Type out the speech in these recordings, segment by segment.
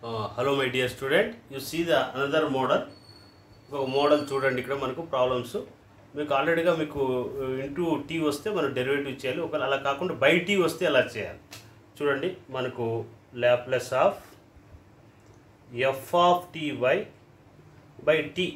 hello my dear student you see the another model ఒక model చూడండి ఇక్కడ మనకు ప్రాబ్లమ్స్ మీకు ఆల్రెడీగా మీకు ఇంటూ టీ వస్తే మనం డెరివేటివ్ చేయాలి ఒకవేళ అలా కాకుండా బై టీ వస్తే అలా చేయాలి చూడండి మనకు Laplace of F of T by by T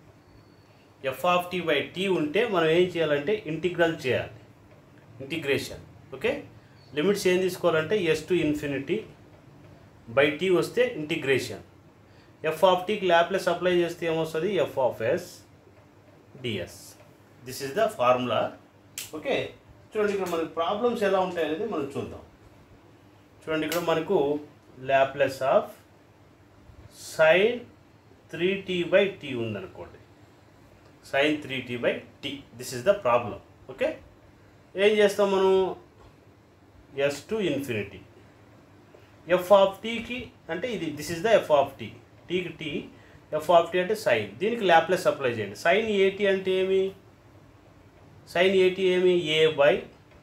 F of T by T ఉంటే మనం ఏం చేయాలంటే ఇంటిగ్రల్ చేయాలి ఇంటిగ్రేషన్ ఓకే లిమిట్స్ ఏం తీసుకోవాలంటే S to infinity by tea వస్తే ఇంటిగ్రేషన్ ఎఫ్ ఆఫ్ టీకి ల్యాప్లెస్ అప్లై చేస్తే ఏమొస్తుంది F of S D S this is the formula okay చూడండి ఇక్కడ మనకి ప్రాబ్లమ్స్ ఎలా ఉంటాయి అనేది మనం చూద్దాం చూడండి ఇక్కడ మనకు Laplace of sine three T by T ఉందనుకోండి sine three T by T this is the problem okay ఏం చేస్తాం మనం S to infinity F of టీకి అంటే ఇది this is the F of T టీకి టీ ఎఫ్ ఆఫ్ టీ అంటే sine దీనికి ల్యాప్లెస్ అప్లై చేయండి సైన్ ఏటీ అంటే ఏమి సైన్ ఏటీ ఏమి A by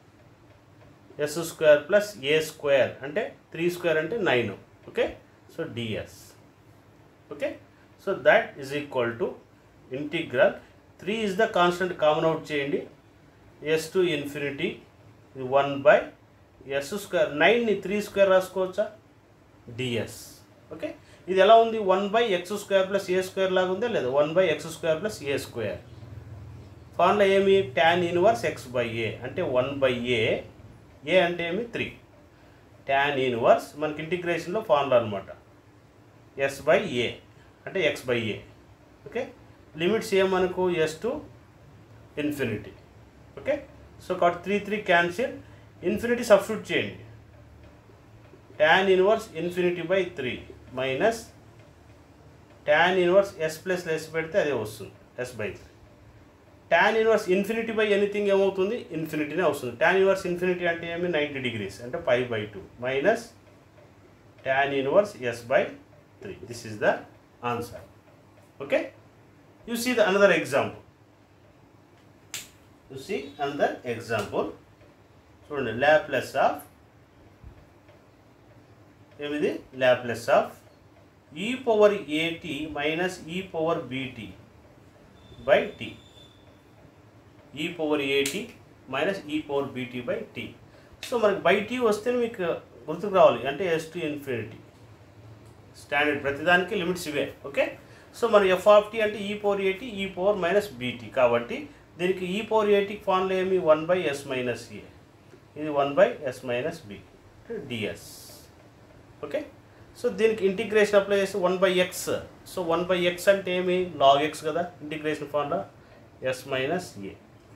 yes square plus A square అంటే త్రీ స్క్వేర్ అంటే nine okay so DS okay so that is equal to integral three is the constant common out చేయండి S to infinity ఇది one by yes square నైన్ని three square రాసుకోవచ్చా DS okay ఇది ఎలా ఉంది one by X square plus A square లాగా ఉందా లేదా one by X square plus A square formula ఏమి tan inverse X by A అంటే వన్ బై ఏ ఏ అంటే ఏమి త్రీ ట్యాన్ ఇన్వర్స్ మనకి ఇంటిగ్రేషన్లో ఫార్ములా అనమాట ఎస్ బై ఏ అంటే X by A okay limits ఏమనుకో S to infinity okay so కాబట్టి three three cancel infinity substitute చేయండి tan inverse infinity by three minus tan inverse S plus S పెడితే అదే వస్తుంది S by three tan inverse infinity by anything ఏమవుతుంది ఇన్ఫినిటీనే వస్తుంది tan inverse infinity అంటే ఏమి నైంటీ డిగ్రీస్ అంటే five by two minus tan inverse S by three this is the answer okay you see the another example you see another example చూడండి Laplace of ఏమిది Laplace of E power AT minus ఈ power BT by T ఈ power AT minus ఈ power BT by T so మనకి by tea వస్తే మీకు గుర్తుకు రావాలి అంటే ఎస్ టు ఇన్ఫినిటీ స్టాండర్డ్ ప్రతిదానికి లిమిట్స్ ఇవే ఓకే సో మన ఎఫ్ ఆఫ్ టీ అంటే ఈ పవర్ ఏటీ ఈ పవర్ మైనస్ బీటీ కాబట్టి దీనికి ఈ పవర్ ఏటీకి ఫార్ములా ఏమి one by yes minus A ఇది one by yes minus B DS okay so దీనికి ఇంటిగ్రేషన్ అప్లై చేస్తే one by X so one by X అంటే ఏమి లాగ్ ఎక్స్ కదా integration formula S minus A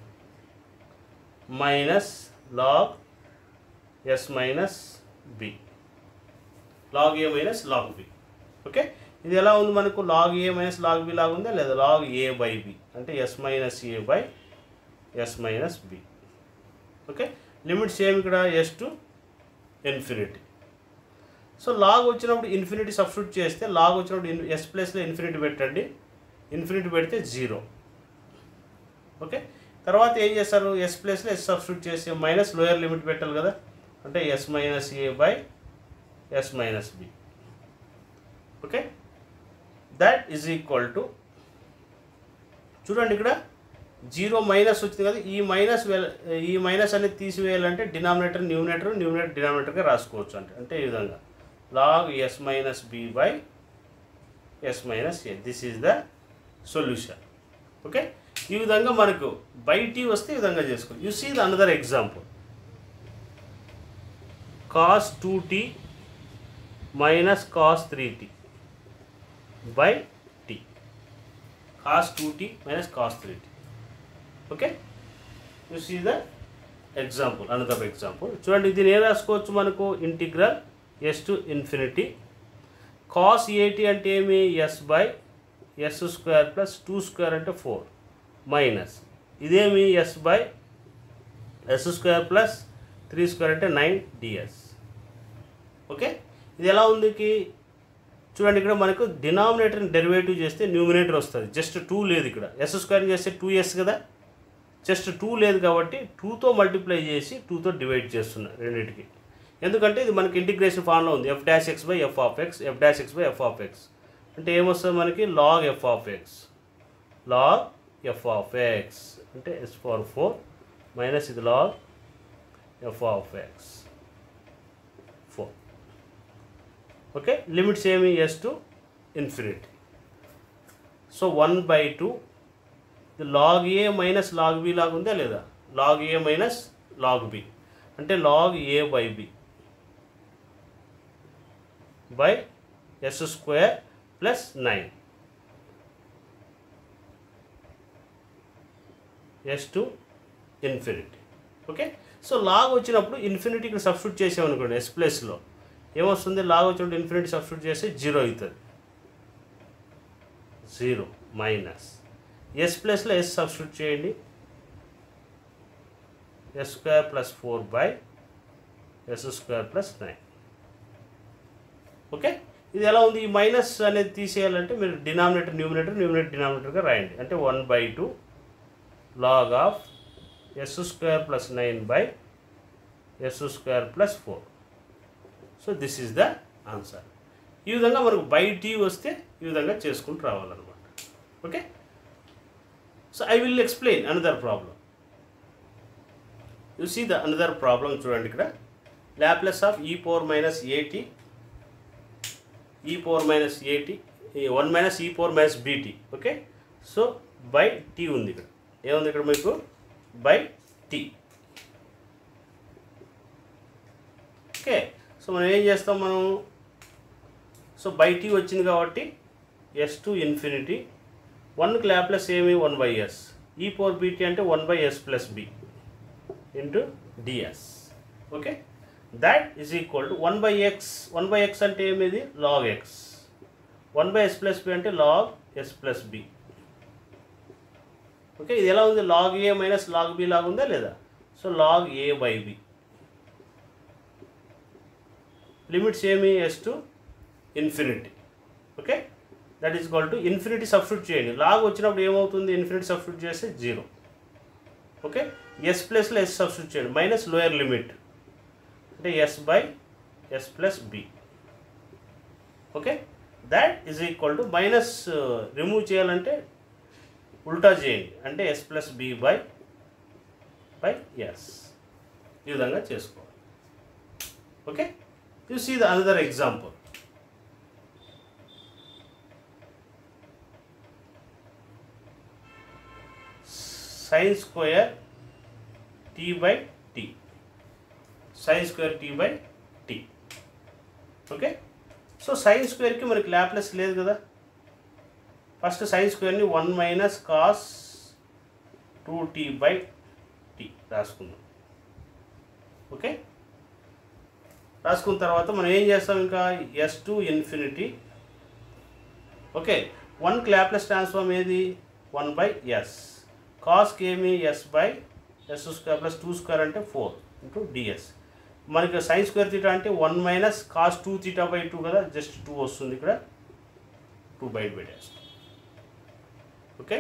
minus log yes minus B log A minus log B okay ఇది ఎలా ఉంది మనకు log ఏ minus log B లాగా ఉందా లేదా లాగ్ ఏ బై బి అంటే S minus A by yes minus B okay limits ఏమి ఇక్కడ S to infinity so log వచ్చినప్పుడు ఇన్ఫినిటీ సబ్స్టిట్యూట్ చేస్తే లాగ్ వచ్చినప్పుడు ఎస్ ప్లస్లో ఇన్ఫినిటీ పెట్టండి ఇన్ఫినిటీ పెడితే జీరో ఓకే తర్వాత ఏం చేస్తారు ఎస్ ప్లస్లో ఎస్ సబ్స్టిట్యూట్ చేసి మైనస్ లోయర్ లిమిట్ పెట్టాలి కదా అంటే S minus A by yes minus B okay that is equal to చూడండి ఇక్కడ జీరో మైనస్ వచ్చింది కదా ఈ మైనస్ ఈ మైనస్ అనేది తీసివేయాలంటే డినామినేటర్ న్యూమినేటర్ న్యూమినేటర్ డినామినేటర్గా రాసుకోవచ్చు అంటే అంటే ఈ విధంగా log yes minus B by yes minus A this is the solution okay ఈ విధంగా మనకు బై టీ వస్తే ఈ విధంగా చేసుకోవచ్చు you see the another example cos two T minus cos three T by T cos two T minus cos three T okay you see the example another example చూడండి దీన్ని ఏం రాసుకోవచ్చు మనకు integral s to infinity cos AT అంటే ఏమి yes by yes square plus two square అంటే four minus ఇదేమి S by yes square plus three square అంటే నైన్ డిఎస్ ఓకే ఇది ఎలా ఉంది చూడండి ఇక్కడ మనకు డినామినేటర్ని డెరివేటివ్ చేస్తే న్యూమినేటర్ వస్తుంది జస్ట్ టూ లేదు ఇక్కడ ఎస్ స్క్వేర్ చేస్తే టూ ఎస్ కదా జస్ట్ టూ లేదు కాబట్టి టూతో మల్టిప్లై చేసి టూతో డివైడ్ చేస్తున్నా రెండింటికి ఎందుకంటే ఇది మనకి ఇంటిగ్రేషన్ ఫామ్లో ఉంది F dash X by F of X F dash X by F of X అంటే ఏమొస్తుంది మనకి log F of X log F of X అంటే ఎస్ పవర్ ఫోర్ మైనస్ ఇది log F of X four okay limits ఏమి S to infinity so one by two log A minus log B లాగా ఉందా లేదా log ఏ minus log B అంటే log A by B by yes square plus nine S to infinity okay so log వచ్చినప్పుడు infinity ఇక్కడ substitute చేసామనుకోండి S ప్లస్లో ఏమొస్తుంది log వచ్చినప్పుడు ఇన్ఫినిటీ సబ్స్టిట్యూట్ చేస్తే జీరో అవుతుంది జీరో మైనస్ ఎస్ ప్లస్లో ఎస్ సబ్స్టిట్యూట్ చేయండి S square plus four by yes square plus nine okay ఇది ఎలా ఉంది ఈ మైనస్ అనేది తీసేయాలంటే మీరు డినామినేటర్ న్యూమినేటర్ న్యూమినేటర్ డినామినేటర్గా రాయండి అంటే one by two log of S square plus nine by yes square plus four so this is the answer ఈ విధంగా మనకు బై టీ వస్తే ఈ విధంగా చేసుకుంటూ రావాలన్నమాట okay so I will explain another problem you see the another problem చూడండి ఇక్కడ Laplace of E power minus AT E power minus AT one minus ఈ power minus BT okay so by T ఉంది ఇక్కడ ఏముంది ఇక్కడ మీకు by T okay so మనం ఏం చేస్తాం మనం సో బై టీ వచ్చింది కాబట్టి ఎస్ టు ఇన్ఫినిటీ వన్కి ల్యాప్లెస్ ఏమి one by S E power BT అంటే one by S plus B into DS okay that is equal to one by X one by X అంటే ఏమిది log X one by S plus B అంటే log S plus B okay ఇది ఎలా ఉంది log ఏ minus log B లాగా ఉందా లేదా so log A by B limits ఏమి S to infinity okay that is equal to infinity substitute చేయండి log వచ్చినప్పుడు ఏమవుతుంది ఇన్ఫినిటీ సబ్స్టిట్యూట్ చేస్తే జీరో ఓకే ఎస్ ప్లస్లో ఎస్ సబ్స్టిట్యూట్ చేయండి మైనస్ లోయర్ లిమిట్ అంటే S by S plus B okay that is equal to minus remove చేయాలంటే ఉల్టా చేయండి అంటే S plus B by by S ఈ విధంగా చేసుకోవాలి okay you see the another example sine square T by T sine square T by T okay so sign స్క్వేర్కి మనకి Laplace లేదు కదా ఫస్ట్ సైన్ స్క్వేర్ని one minus cos two T by T రాసుకుందాం okay రాసుకున్న తర్వాత మనం ఏం చేస్తాం ఇంకా S to infinity okay one Laplace transform ఏది వన్ బై ఎస్ కాస్కి ఏమి yes by yes square plus two square అంటే ఫోర్ ఇంటూ డిఎస్ మనకి సైన్ స్క్వేర్ తీటా అంటే one minus cos two theta by two కదా జస్ట్ టూ వస్తుంది ఇక్కడ two బయట పెట్టేస్తాం ఓకే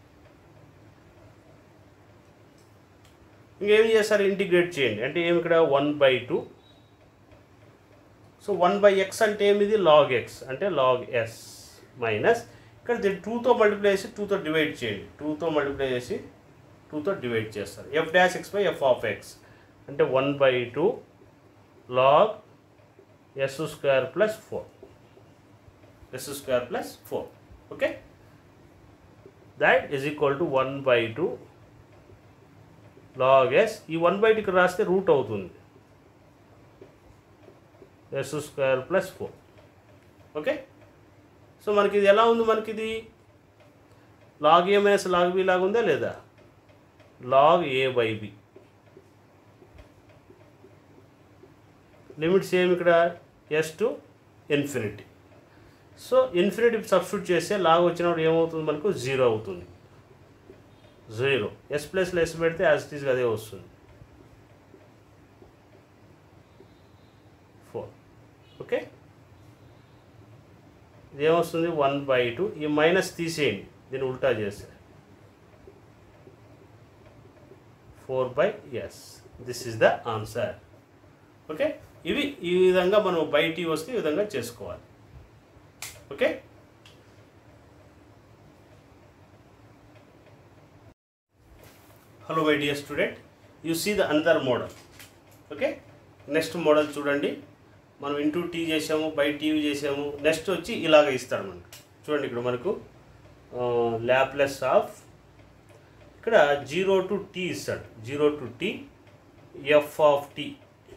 ఇంకేం చేస్తారు ఇంటిగ్రేట్ చేయండి అంటే ఏమి ఇక్కడ one by two so one by X అంటే ఏమిది లాగ్ ఎక్స్ అంటే లాగ్ ఎస్ మైనస్ ఇక్కడ దీన్ని టూతో మల్టిప్లై చేసి టూతో డివైడ్ చేయండి టూతో మల్టిప్లై చేసి టూతో డివైడ్ చేస్తారు F dash X by F of X అంటే one by two log S square plus four S square plus four okay that is equal to one by two log S ఈ one by టూకి రాస్తే root అవుతుంది S square plus four okay so మనకి ఇది ఎలా ఉంది మనకి ఇది లాగ్ ఏ మైనస్ లాగ్ బి లాగా ఉందా లేదా log A by B limits ఏమి ఇక్కడ S to infinity so infinity substitute చేస్తే లాగ్ వచ్చినప్పుడు ఏమవుతుంది మనకు జీరో అవుతుంది జీరో ఎస్ ప్లస్లో ఎస్ పెడితే యాజ్ ఇట్ ఈస్గా అదే వస్తుంది ఫోర్ ఓకే ఇది ఏమొస్తుంది వన్ బై టూ ఈ మైనస్ తీసేయండి దీన్ని ఉల్టా చేస్తే four by S this is the answer okay ఇవి ఈ విధంగా మనం బై టీ వస్తే ఈ విధంగా చేసుకోవాలి okay hello my dear student you see the another model okay next model చూడండి మనం ఇంటూ టీ చేసాము బై టీవీ చేసాము నెక్స్ట్ వచ్చి ఇలాగ ఇస్తాడు మనకు చూడండి ఇక్కడ మనకు ల్యాప్లెస్ ఆఫ్ ఇక్కడ జీరో టు టీ ఇస్తాడు zero to T F of T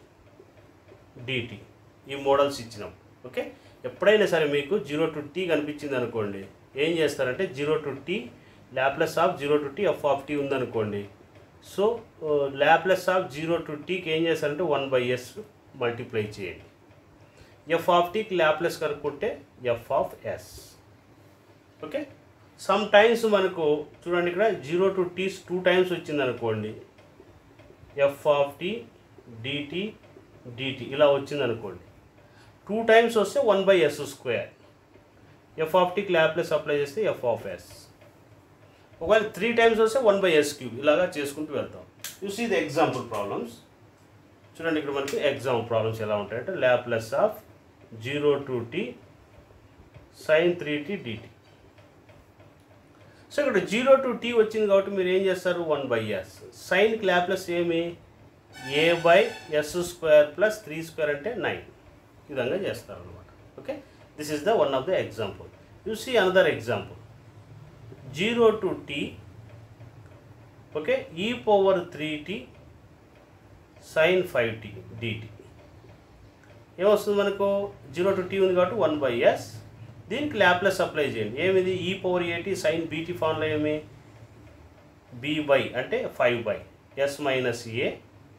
DT ఈ మోడల్స్ ఇచ్చినాం ఓకే ఎప్పుడైనా సరే మీకు జీరో టు టీ కనిపించింది అనుకోండి ఏం చేస్తారంటే zero to T Laplace of zero to T F of T ఉందనుకోండి so Laplace of zero to టీకి ఏం చేస్తారంటే వన్ బై ఎస్ మల్టిప్లై చేయండి ఎఫ్ ఆఫ్ టీకి ల్యాప్లెస్ కనుక్కుంటే F of S okay sometimes మనకు చూడండి ఇక్కడ zero to Ts two times వచ్చింది అనుకోండి F of T DT DT ఇలా వచ్చింది అనుకోండి టూ టైమ్స్ వస్తే one by yes square F of టీకి ల్యాప్లెస్ అప్లై చేస్తే ఎఫ్ ఆఫ్ ఎస్ ఒకవేళ త్రీ టైమ్స్ వస్తే వన్ బై ఎస్ క్యూబ్ ఇలాగా చేసుకుంటూ వెళ్తాం you see the example problems చూడండి ఇక్కడ మనకి ఎగ్జాంపుల్ ప్రాబ్లమ్స్ ఎలా ఉంటాయంటే Laplace of zero to T sine three tea DT so ఇక్కడ జీరో టు టీ వచ్చింది కాబట్టి మీరు ఏం చేస్తారు వన్ బై ఎస్ సైన్కి ల్యాప్లెస్ ఏమి A by yes square plus three square అంటే నైన్ ఈ విధంగా చేస్తారు అనమాట okay this is the one of the example you see another example zero to t okay e power three t sine five t dt ఏమొస్తుంది మనకు zero to t ఉంది కాబట్టి one by s దీనికి Laplace apply చేయండి ఏమిది e power a t sine b t formula ఏమి b by అంటే five by yes minus a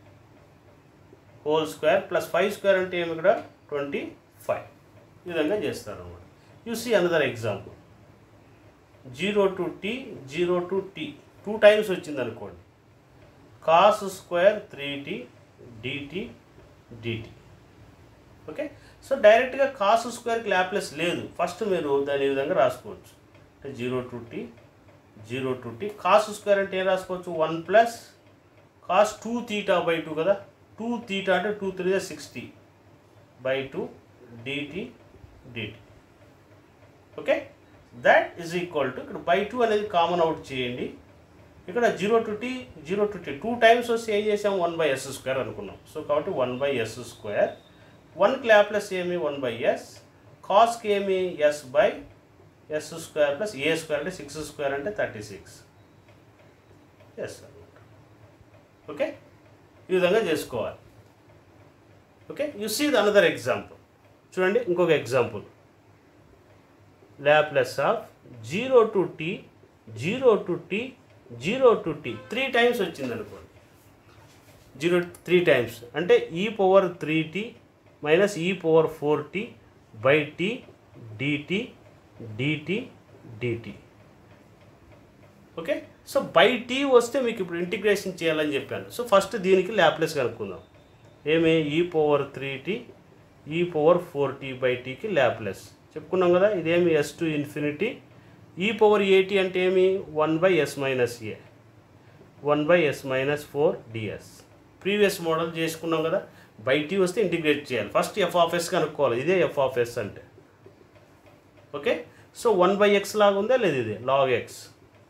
whole square plus five square అంటే ఏమి ఇక్కడ ట్వంటీ ఫైవ్ ఈ విధంగా చేస్తారు అనమాట you see another example zero to t zero to t two times వచ్చింది అనుకోండి cos square three tea DT dt okay so డైరెక్ట్గా కాస్ స్క్వేర్కి ల్యాప్లెస్ లేదు ఫస్ట్ మీరు దాని ఈ విధంగా రాసుకోవచ్చు అంటే zero to t zero to t cos square అంటే ఏం రాసుకోవచ్చు one plus cos two theta by two కదా టూ తీటా అంటే two three sixty by two dt dt okay that is equal to ఇక్కడ బై టూ అనేది common out చేయండి ఇక్కడ zero to t zero to t two times వస్తే ఏం చేసాం one by yes square అనుకున్నాం సో కాబట్టి one by yes square one Laplace ఏమి వన్ బై ఎస్ కాస్కి ఏమి yes by yes square plus A square అంటే సిక్స్ స్క్వేర్ అంటే థర్టీ సిక్స్ ఎస్ అనమాట ఓకే ఈ విధంగా చేసుకోవాలి okay you see the another example చూడండి ఇంకొక example Laplace of zero to t zero to t zero to t three times వచ్చింది అనుకోండి జీరో త్రీ టైమ్స్ అంటే ఈ పవర్ త్రీ టీ మైనస్ ఈ power four t by t DT dt dt okay so by tea వస్తే మీకు ఇప్పుడు integration చేయాలని చెప్పాను సో ఫస్ట్ దీనికి ల్యాప్లెస్ కనుక్కుందాం ఏమి ఈ పవర్ త్రీ టీ ఈ పవర్ ఫోర్ టీ బై టీకి ల్యాప్లెస్ చెప్పుకున్నాం కదా ఇదేమి s to infinity e power a t అంటే ఏమి one by yes minus a one by yes minus four ds previous model చేసుకున్నాం కదా బై టీ వస్తే ఇంటిగ్రేట్ చేయాలి ఫస్ట్ ఎఫ్ ఆఫ్ ఎస్ కనుక్కోవాలి ఇదే ఎఫ్ ఆఫ్ ఎస్ అంటే okay so one by x లాగా ఉందా లేదు ఇది log x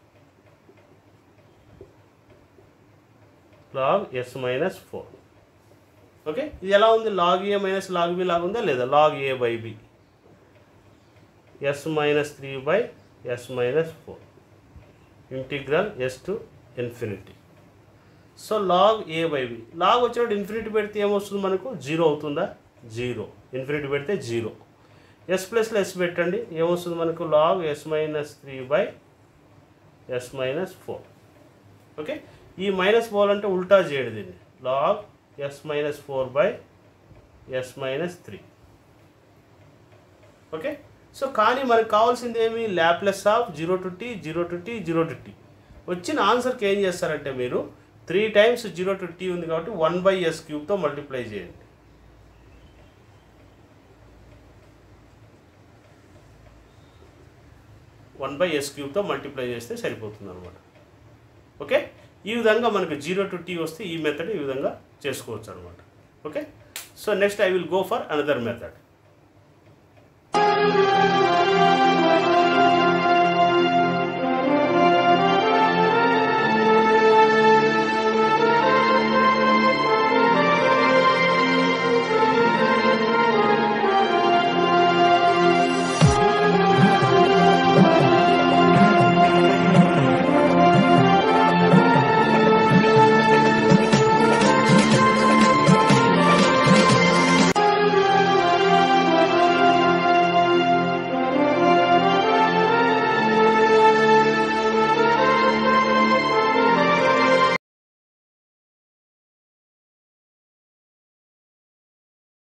log yes minus four okay ఇది ఎలా ఉంది లాగ్ ఏ మైనస్ లాగ్ బి లాగా ఉందా లేదా log A by b s minus three by yes minus four integral s to infinity so log A by b log వచ్చినప్పుడు infinity పెడితే ఏమొస్తుంది మనకు జీరో అవుతుందా జీరో ఇన్ఫినిటీ పెడితే జీరో ఎస్ ప్లస్లో ఎస్ పెట్టండి ఏమొస్తుంది మనకు log yes minus three by yes minus four okay ఈ మైనస్ పోవాలంటే ఉల్టా చేయడు దీన్ని log yes minus four by yes minus three okay so కానీ మనకు కావాల్సింది ఏమి Laplace of zero to t zero to t zero to t వచ్చిన ఆన్సర్కి ఏం చేస్తారంటే మీరు three times zero to t ఉంది కాబట్టి వన్ బై ఎస్ క్యూబ్తో మల్టిప్లై చేయండి వన్ బై ఎస్ క్యూబ్తో మల్టిప్లై చేస్తే సరిపోతుంది అనమాట ఓకే ఈ విధంగా మనకు జీరో టు టీ వస్తే ఈ మెథడ్ ఈ విధంగా చేసుకోవచ్చు అనమాట okay so next I will go for another method